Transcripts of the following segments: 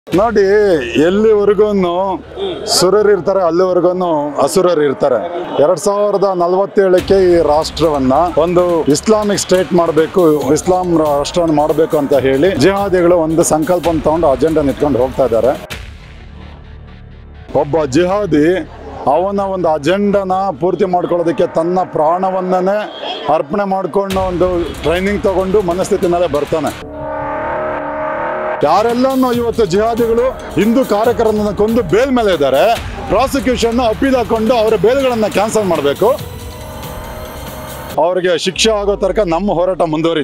ನೋಡಿ ಎಲ್ಲಿವರೆಗೂ ಸುರರು ಇರ್ತಾರೆ ಅಲ್ಲಿವರೆಗೂ ಅಸುರರು ಇರ್ತಾರೆ ಎರಡ್ ಸಾವಿರದ ನಲವತ್ತೇಳಕ್ಕೆ ಈ ರಾಷ್ಟ್ರವನ್ನ ಒಂದು ಇಸ್ಲಾಮಿಕ್ ಸ್ಟೇಟ್ ಮಾಡಬೇಕು ಇಸ್ಲಾಂ ರಾಷ್ಟ್ರವನ್ನು ಮಾಡಬೇಕು ಅಂತ ಹೇಳಿ ಜಿಹಾದಿಗಳು ಒಂದು ಸಂಕಲ್ಪ ತಗೊಂಡು ಅಜೆಂಡಾ ನಿಟ್ಕೊಂಡು ಹೋಗ್ತಾ ಇದ್ದಾರೆ ಒಬ್ಬ ಜಿಹಾದಿ ಅವನ ಒಂದು ಅಜೆಂಡನ ಪೂರ್ತಿ ಮಾಡ್ಕೊಳ್ಳೋದಕ್ಕೆ ತನ್ನ ಪ್ರಾಣವನ್ನೇ ಅರ್ಪಣೆ ಮಾಡ್ಕೊಂಡು ಒಂದು ಟ್ರೈನಿಂಗ್ ತಗೊಂಡು ಮನಸ್ಥಿತಿ ಮೇಲೆ ಬರ್ತಾನೆ ಯಾರೆಲ್ಲನೂ ಇವತ್ತು ಜಿಹಾದಿಗಳು ಹಿಂದೂ ಕಾರ್ಯಕರ್ತರನ್ನ ಕೊಂದು ಬೇಲ್ ಮೇಲೆ ಇದ್ದಾರೆ ಪ್ರಾಸಿಕ್ಯೂಷನ್ ಅಪೀಲ್ ಹಾಕೊಂಡು ಅವರ ಬೇಲ್ಗಳನ್ನು ಕ್ಯಾನ್ಸಲ್ ಮಾಡಬೇಕು ಅವರಿಗೆ ಶಿಕ್ಷೆ ಆಗೋ ತನಕ ನಮ್ಮ ಹೋರಾಟ ಮುಂದುವರಿ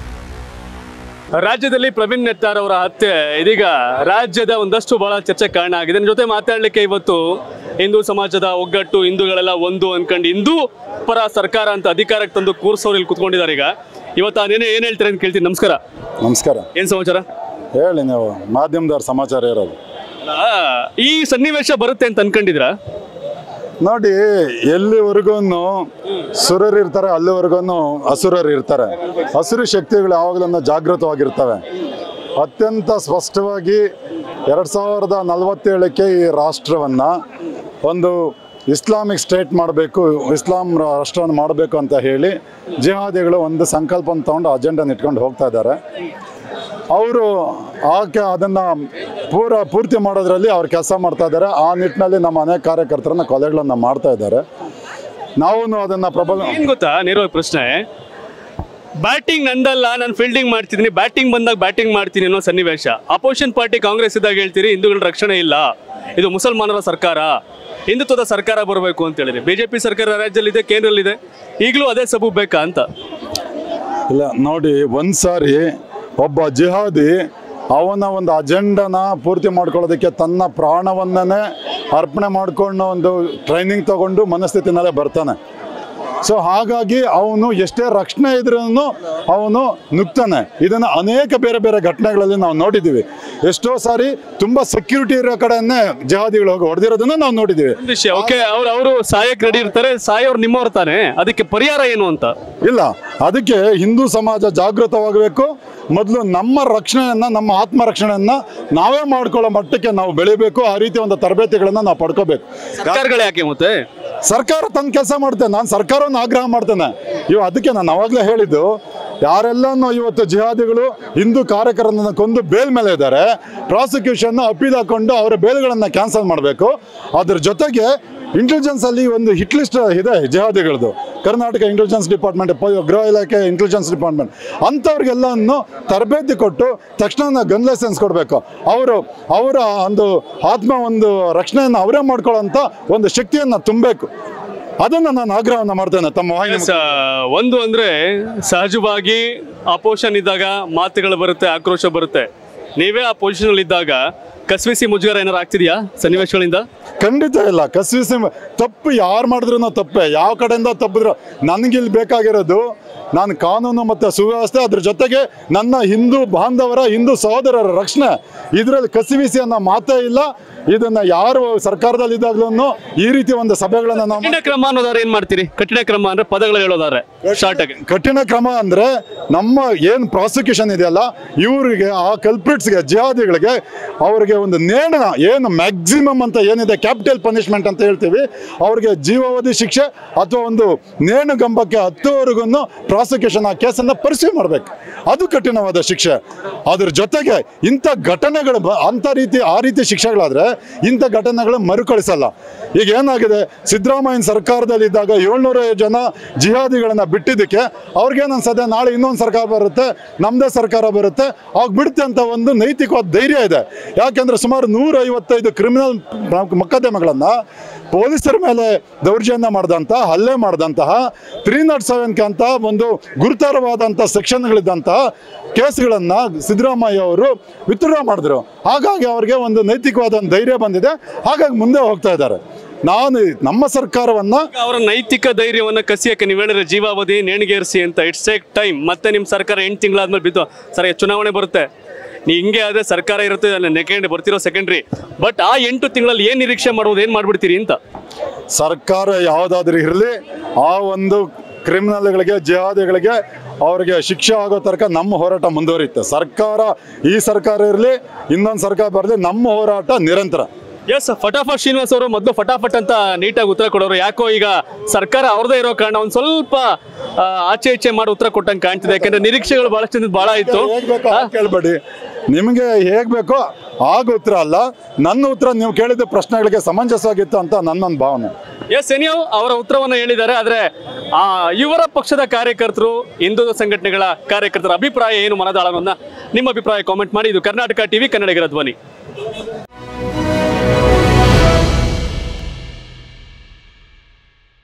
ರಾಜ್ಯದಲ್ಲಿ ಪ್ರವೀಣ್ ನೆತ್ತಾರ್ ಅವರ ಹತ್ಯೆ ಇದೀಗ ರಾಜ್ಯದ ಒಂದಷ್ಟು ಬಹಳ ಚರ್ಚೆ ಕಾರಣ ಆಗಿದೆ ನನ್ನ ಜೊತೆ ಮಾತಾಡ್ಲಿಕ್ಕೆ ಇವತ್ತು ಹಿಂದೂ ಸಮಾಜದ ಒಗ್ಗಟ್ಟು ಹಿಂದೂಗಳೆಲ್ಲ ಒಂದು ಅನ್ಕೊಂಡು ಹಿಂದೂ ಪರ ಸರ್ಕಾರ ಅಂತ ಅಧಿಕಾರಕ್ಕೆ ತಂದು ಕೂರ್ಸೋರು ಇಲ್ಲಿ ಕುತ್ಕೊಂಡಿದ್ದಾರೆ ಈಗ ಇವತ್ತು ಅದೇನೇ ಏನ್ ಹೇಳ್ತಾರೆ ಅಂತ ಕೇಳ್ತೀನಿ ನಮಸ್ಕಾರ ನಮಸ್ಕಾರ ಏನ್ ಸಮಾಚಾರ ಹೇಳಿ ನೀವು ಮಾಧ್ಯಮದವ್ರ ಸಮಾಚಾರ ಇರೋದು ಆ, ಈ ಸನ್ನಿವೇಶ ಬರುತ್ತೆ ಅಂತ ಅನ್ಕೊಂಡಿದ್ರ ನೋಡಿ ಎಲ್ಲಿವರೆಗೂ ಸುರರು ಇರ್ತಾರೆ ಅಲ್ಲಿವರೆಗೂ ಅಸುರರು ಇರ್ತಾರೆ ಹಸಿರು ಶಕ್ತಿಗಳು ಯಾವಾಗಲೂ ಜಾಗೃತವಾಗಿರ್ತವೆ ಅತ್ಯಂತ ಸ್ಪಷ್ಟವಾಗಿ ಎರಡು ಸಾವಿರದ ನಲವತ್ತೇಳಕ್ಕೆ ಈ ರಾಷ್ಟ್ರವನ್ನ ಒಂದು ಇಸ್ಲಾಮಿಕ್ ಸ್ಟೇಟ್ ಮಾಡಬೇಕು ಇಸ್ಲಾಂ ರಾಷ್ಟ್ರವನ್ನು ಮಾಡಬೇಕು ಅಂತ ಹೇಳಿ ಜಿಹಾದಿಗಳು ಒಂದು ಸಂಕಲ್ಪ ತಗೊಂಡು ಅಜೆಂಡಾ ಇಟ್ಕೊಂಡು ಹೋಗ್ತಾ ಇದ್ದಾರೆ ಅವರು ಆಕೆ ಅದನ್ನು ಪೂರ ಪೂರ್ತಿ ಮಾಡೋದ್ರಲ್ಲಿ ಅವ್ರು ಕೆಲಸ ಮಾಡ್ತಾ ಇದ್ದಾರೆ ಆ ನಿಟ್ಟಿನಲ್ಲಿ ನಮ್ಮ ಅನೇಕ ಕಾರ್ಯಕರ್ತರನ್ನ ಕೊಲೆಗಳನ್ನು ಮಾಡ್ತಾ ಇದ್ದಾರೆ ನಾವು ಅದನ್ನು ಪ್ರಬಲ ಏನ್ ಗೊತ್ತಾ ನೇರವಾಗಿ ಪ್ರಶ್ನೆ ಬ್ಯಾಟಿಂಗ್ ನಂದಲ್ಲ ನಾನು ಫೀಲ್ಡಿಂಗ್ ಮಾಡ್ತಿದ್ದೀನಿ ಬ್ಯಾಟಿಂಗ್ ಬಂದಾಗ ಬ್ಯಾಟಿಂಗ್ ಮಾಡ್ತೀನಿ ಅನ್ನೋ ಸನ್ನಿವೇಶ ಅಪೋಸಿಷನ್ ಪಾರ್ಟಿ ಕಾಂಗ್ರೆಸ್ ಇದ್ದಾಗ ಹೇಳ್ತೀರಿ ಹಿಂದೂಗಳ ರಕ್ಷಣೆ ಇಲ್ಲ ಇದು ಮುಸಲ್ಮಾನರ ಸರ್ಕಾರ ಹಿಂದುತ್ವದ ಸರ್ಕಾರ ಬರಬೇಕು ಅಂತ ಹೇಳಿರಿ ಬಿಜೆಪಿ ಸರ್ಕಾರ ರಾಜ್ಯದಲ್ಲಿದೆ ಕೇಂದ್ರದಲ್ಲಿದೆ ಈಗಲೂ ಅದೇ ಸಬು ಬೇಕಾ ಅಂತ ಇಲ್ಲ ನೋಡಿ ಒಂದು ಸಾರಿ ಒಬ್ಬ ಜಿಹಾದಿ ಅವನ ಒಂದು ಅಜೆಂಡನ ಪೂರ್ತಿ ಮಾಡ್ಕೊಳ್ಳೋದಕ್ಕೆ ತನ್ನ ಪ್ರಾಣವನ್ನೇ ಅರ್ಪಣೆ ಮಾಡ್ಕೊಂಡು ಒಂದು ಟ್ರೈನಿಂಗ್ ತಗೊಂಡು ಮನಸ್ಥಿತಿ ಮೇಲೆ ಬರ್ತಾನೆ ಸೊ ಹಾಗಾಗಿ ಅವನು ಎಷ್ಟೇ ರಕ್ಷಣೆ ಇದ್ರೂ ಅವನು ನುಗ್ತಾನೆ ಇದನ್ನು ಅನೇಕ ಬೇರೆ ಬೇರೆ ಘಟನೆಗಳಲ್ಲಿ ನಾವು ನೋಡಿದ್ದೀವಿ ಎಷ್ಟೋ ಸಾರಿ ತುಂಬ ಸೆಕ್ಯೂರಿಟಿ ಇರೋ ಕಡೆಯನ್ನೇ ಜಿಹಾದಿಗಳು ಹೋಗಿ ಹೊಡೆದಿರೋದನ್ನ ನಾವು ನೋಡಿದ್ದೀವಿ ಒಂದ್ ವಿಷಯ ಓಕೆ ಅವ್ರು ಅವರು ಸಾಯಕ್ ರೆಡಿ ಇರ್ತಾರೆ ಸಾಯೋರು ನಿಮ್ಮವ್ರು ತಾನೆ ಅದಕ್ಕೆ ಪರಿಹಾರ ಏನು ಅಂತ ಇಲ್ಲ ಅದಕ್ಕೆ ಹಿಂದೂ ಸಮಾಜ ಜಾಗೃತವಾಗಬೇಕು ಮೊದಲು ನಮ್ಮ ರಕ್ಷಣೆಯನ್ನ ನಮ್ಮ ಆತ್ಮ ರಕ್ಷಣೆಯನ್ನ ನಾವೇ ಮಾಡ್ಕೊಳ್ಳೋ ಮಟ್ಟಕ್ಕೆ ನಾವು ಬೆಳಿಬೇಕು ಆ ರೀತಿ ಒಂದು ತರಬೇತಿಗಳನ್ನ ನಾವು ಪಡ್ಕೋಬೇಕು ಸರ್ಕಾರಗಳು ಯಾಕೆ ಮತ್ತೆ ಸರ್ಕಾರ ತನ್ನ ಕೆಲಸ ಮಾಡ್ತೇನೆ ನಾನು ಸರ್ಕಾರವನ್ನು ಆಗ್ರಹ ಮಾಡ್ತೇನೆ ಇವು ಅದಕ್ಕೆ ನಾನು ಅವಾಗಲೇ ಹೇಳಿದ್ದು ಯಾರೆಲ್ಲನೂ ಇವತ್ತು ಜಿಹಾದಿಗಳು ಹಿಂದೂ ಕಾರ್ಯಕರ್ತರನ್ನ ಕೊಂದು ಬೇಲ್ ಮೇಲೆ ಇದ್ದಾರೆ ಪ್ರಾಸಿಕ್ಯೂಷನ್ ಅಪೀಲ್ ಹಾಕೊಂಡು ಅವರ ಬೇಲ್ಗಳನ್ನು ಕ್ಯಾನ್ಸಲ್ ಮಾಡಬೇಕು ಅದ್ರ ಜೊತೆಗೆ ಇಂಟೆಲಿಜೆನ್ಸ್ ಅಲ್ಲಿ ಒಂದು ಹಿಟ್ ಲಿಸ್ಟ್ ಇದೆ ಜಿಹಾದಿಗಳದ್ದು ಕರ್ನಾಟಕ ಇಂಟೆಲಿಜೆನ್ಸ್ ಡಿಪಾರ್ಟ್ಮೆಂಟ್ ಗೃಹ ಇಲಾಖೆ ಇಂಟೆಲಿಜೆನ್ಸ್ ಡಿಪಾರ್ಟ್ಮೆಂಟ್ ಅಂಥವ್ರಿಗೆಲ್ಲವನ್ನು ತರಬೇತಿ ಕೊಟ್ಟು ತಕ್ಷಣ ಗನ್ ಲೈಸೆನ್ಸ್ ಕೊಡಬೇಕು ಅವರು ಅವರ ಒಂದು ಆತ್ಮ ಒಂದು ರಕ್ಷಣೆಯನ್ನು ಅವರೇ ಮಾಡ್ಕೊಳ್ಳೋಂಥ ಒಂದು ಶಕ್ತಿಯನ್ನು ತುಂಬಬೇಕು ಅದನ್ನು ನಾನು ಆಗ್ರಹವನ್ನು ಮಾಡ್ತೇನೆ ತಮ್ಮ ವಾಹಿನಿ ಸ- ಒಂದು ಅಂದ್ರೆ ಸಹಜವಾಗಿ ಅಪೋಷನ್ ಇದ್ದಾಗ ಮಾತುಗಳು ಬರುತ್ತೆ ಆಕ್ರೋಶ ಬರುತ್ತೆ ನೀವೇ ಆ ಪೊಸಿಷನ್ ಅಲ್ಲಿ ಇದ್ದಾಗ ಕಸ್ವಿಸಿ ಮುಜುಗರ ಏನಾರು ಆಗ್ತಿದ್ಯಾ ಸನ್ನಿವೇಶಗಳಿಂದ ಖಂಡಿತ ಇಲ್ಲ ಕಸಿವಿಸಿ ತಪ್ಪು ಯಾರು ಮಾಡಿದ್ರು ತಪ್ಪೆ ಯಾವ ಕಡೆಯಿಂದ ತಪ್ಪಿದ್ರು ನನಗಿಲ್ಲಿ ಬೇಕಾಗಿರೋದು ನಾನು ಕಾನೂನು ಮತ್ತು ಸುವ್ಯವಸ್ಥೆ ಅದ್ರ ಜೊತೆಗೆ ನನ್ನ ಹಿಂದೂ ಬಾಂಧವರ ಹಿಂದೂ ಸಹೋದರರ ರಕ್ಷಣೆ ಇದರಲ್ಲಿ ಕಸಿವಿಸಿ ಅನ್ನೋ ಮಾತೇ ಇಲ್ಲ ಇದನ್ನ ಯಾರು ಸರ್ಕಾರದಲ್ಲಿ ಇದ್ದಾಗಲೂ ಈ ರೀತಿ ಒಂದು ಸಭೆಗಳನ್ನು ನಾವು ಕಠಿಣ ಕ್ರಮ ಅನ್ನೋದಾದ್ರೆ ಏನ್ ಮಾಡ್ತೀರಿ ಕಠಿಣ ಕ್ರಮ ಅಂದ್ರೆ ಪದಗಳು ಹೇಳೋದಾದ್ರೆ ಶಾರ್ಟ್ ಆಗಿ ಕಠಿಣ ಕ್ರಮ ಅಂದ್ರೆ ನಮ್ಮ ಏನು ಪ್ರಾಸಿಕ್ಯೂಷನ್ ಇದೆಯಲ್ಲ ಇವರಿಗೆ ಆ ಕಲ್ಪ್ರಿಟ್ಸ್ಗೆ ಜಿಹಾದಿಗಳಿಗೆ ಅವರಿಗೆ ಒಂದು ನೇಣ ಏನು ಮ್ಯಾಕ್ಸಿಮಮ್ ಅಂತ ಏನಿದೆ ಕ್ಯಾಪಿಟಲ್ ಪನಿಷ್ಮೆಂಟ್ ಅಂತ ಹೇಳ್ತೀವಿ ಅವ್ರಿಗೆ ಜೀವಾವಧಿ ಶಿಕ್ಷೆ ಅಥವಾ ಒಂದು ನೇಣು ಗಂಬಕ್ಕೆ ಹತ್ತುವರೆಗೂ ಪ್ರಾಸಿಕ್ಯೂಷನ್ ಆ ಕೇಸನ್ನು ಪರಿಶೀಲನೆ ಮಾಡಬೇಕು ಅದು ಕಠಿಣವಾದ ಶಿಕ್ಷೆ ಅದ್ರ ಜೊತೆಗೆ ಇಂಥ ಘಟನೆಗಳು ಬ- ಅಂಥ ರೀತಿ ಆ ರೀತಿ ಶಿಕ್ಷೆಗಳಾದ್ರೆ ಇಂಥ ಘಟನೆಗಳು ಮರುಕಳಿಸಲ್ಲ ಈಗ ಏನಾಗಿದೆ ಸಿದ್ದರಾಮಯ್ಯನ ಸರ್ಕಾರದಲ್ಲಿದ್ದಾಗ ಏಳ್ನೂರ ಜನ ಜಿಹಾದಿಗಳನ್ನ ಬಿಟ್ಟಿದ್ದಕ್ಕೆ ಅವ್ರಿಗೇನು ಅನ್ಸದೆ ನಾಳೆ ಇನ್ನೊಂದು ಸರ್ಕಾರ ಬರುತ್ತೆ ನಮ್ಮದೇ ಸರ್ಕಾರ ಬರುತ್ತೆ ಅವಾಗ ಬಿಡುತ್ತೆ ಅಂತ ಒಂದು ನೈತಿಕವಾದ ಧೈರ್ಯ ಇದೆ ಯಾಕೆಂದ್ರೆ ಸುಮಾರು ನೂರ ಐವತ್ತೈದು ಕ್ರಿಮಿನಲ್ ಮೊಕದ್ದಮೆಗಳನ್ನು ಪೊಲೀಸರ ಮೇಲೆ ದೌರ್ಜನ್ಯ ಮಾಡಿದಂಥ ಹಲ್ಲೆ ಮಾಡಿದಂತಹ ತ್ರೀ ನಾಟ್ ಸೆವೆನ್ಗೆ ಅಂತ ಒಂದು ಗುರುತರವಾದಂಥ ಸೆಕ್ಷನ್ಗಳಿದ್ದಂತಹ ಕೇಸ್ಗಳನ್ನು ಸಿದ್ದರಾಮಯ್ಯ ಅವರು ವಿತ್ಡ್ರಾ ಮಾಡಿದ್ರು ಹಾಗಾಗಿ ಅವರಿಗೆ ಒಂದು ನೈತಿಕವಾದ ಒಂದು ಧೈರ್ಯ ಬಂದಿದೆ ಹಾಗಾಗಿ ಮುಂದೆ ಹೋಗ್ತಾ ಇದ್ದಾರೆ ನಾನು ನಮ್ಮ ಸರ್ಕಾರವನ್ನ ಅವರ ನೈತಿಕ ಧೈರ್ಯವನ್ನ ಕಸಿಯಕ್ಕೆ ನೀವು ಹೇಳಿದ್ರೆ ಜೀವಾವಧಿ ನೇಣಿಗೇರಿಸಿ ಅಂತ ಇಟ್ಸ್ ಟೇಕ್ ಟೈಮ್ ಮತ್ತೆ ನಿಮ್ಮ ಸರ್ಕಾರ ಎಂಟು ತಿಂಗಳಾದ್ಮೇಲೆ ಬಿದ್ದು ಸರಿ ಚುನಾವಣೆ ಬರುತ್ತೆ ನೀ ಹಿಂಗೆ ಆದ್ರೆ ಸರ್ಕಾರ ಇರುತ್ತೆ ಸೆಕೆಂಡ್ ಬರ್ತಿರೋ ಸೆಕೆಂಡ್ರಿ ಬಟ್ ಆ ಎಂಟು ತಿಂಗಳಲ್ಲಿ ಏನ್ ನಿರೀಕ್ಷೆ ಮಾಡೋದು ಏನ್ ಮಾಡ್ಬಿಡ್ತೀರಿ ಅಂತ ಸರ್ಕಾರ ಯಾವುದಾದ್ರೂ ಇರಲಿ ಆ ಒಂದು ಕ್ರಿಮಿನಲ್ಗಳಿಗೆ ಜಿಹಾದಿಗಳಿಗೆ ಅವ್ರಿಗೆ ಶಿಕ್ಷೆ ಆಗೋ ತನಕ ನಮ್ಮ ಹೋರಾಟ ಮುಂದುವರಿಯುತ್ತೆ ಸರ್ಕಾರ ಈ ಸರ್ಕಾರ ಇರಲಿ ಇನ್ನೊಂದು ಸರ್ಕಾರ ಬರಲಿ ನಮ್ಮ ಹೋರಾಟ ನಿರಂತರ ಎಸ್ ಫಟಾಫಟ್ ಶ್ರೀನಿವಾಸ್ ಅವರು ಮೊದಲು ಫಟಾಫಟ್ ಅಂತ ನೀಟಾಗಿ ಉತ್ತರ ಕೊಡೋರು ಯಾಕೋ ಈಗ ಸರ್ಕಾರ ಅವ್ರದೇ ಇರೋ ಕಾರಣ ಒಂದು ಸ್ವಲ್ಪ ಆ, ಆಚೆ ಈಚೆ ಮಾಡಿ ಉತ್ತರ ಕೊಟ್ಟಂಗೆ ಕಾಣ್ತಿದೆ ಯಾಕಂದ್ರೆ ನಿರೀಕ್ಷೆಗಳು ಬಹಳಷ್ಟು ಬಹಳ ಇತ್ತು ಹೇಗ್ ಬೇಕೋ ಹಾಗ್ ಕೇಳ್ಬೇಡಿ ನಿಮಗೆ ಹೇಗ್ ಬೇಕೋ ಆಗ ಉತ್ತರ ಅಲ್ಲ ನನ್ನ ಉತ್ತರ ನೀವು ಕೇಳಿದ ಪ್ರಶ್ನೆಗಳಿಗೆ ಸಮಂಜಸವಾಗಿತ್ತು ಅಂತ ನನ್ನೊಂದು ಭಾವನೆ ಎಸ್ ಎನಿಯೋ ಅವರ ಉತ್ತರವನ್ನು ಹೇಳಿದ್ದಾರೆ ಆದ್ರೆ ಆ ಇವರ ಪಕ್ಷದ ಕಾರ್ಯಕರ್ತರು ಹಿಂದೂ ಸಂಘಟನೆಗಳ ಕಾರ್ಯಕರ್ತರ ಅಭಿಪ್ರಾಯ ಏನು ಮನದಾಳವನ್ನ ನಿಮ್ಮ ಅಭಿಪ್ರಾಯ ಕಾಮೆಂಟ್ ಮಾಡಿ ಇದು ಕರ್ನಾಟಕ ಟಿವಿ ಕನ್ನಡಿಗರ ಧ್ವನಿ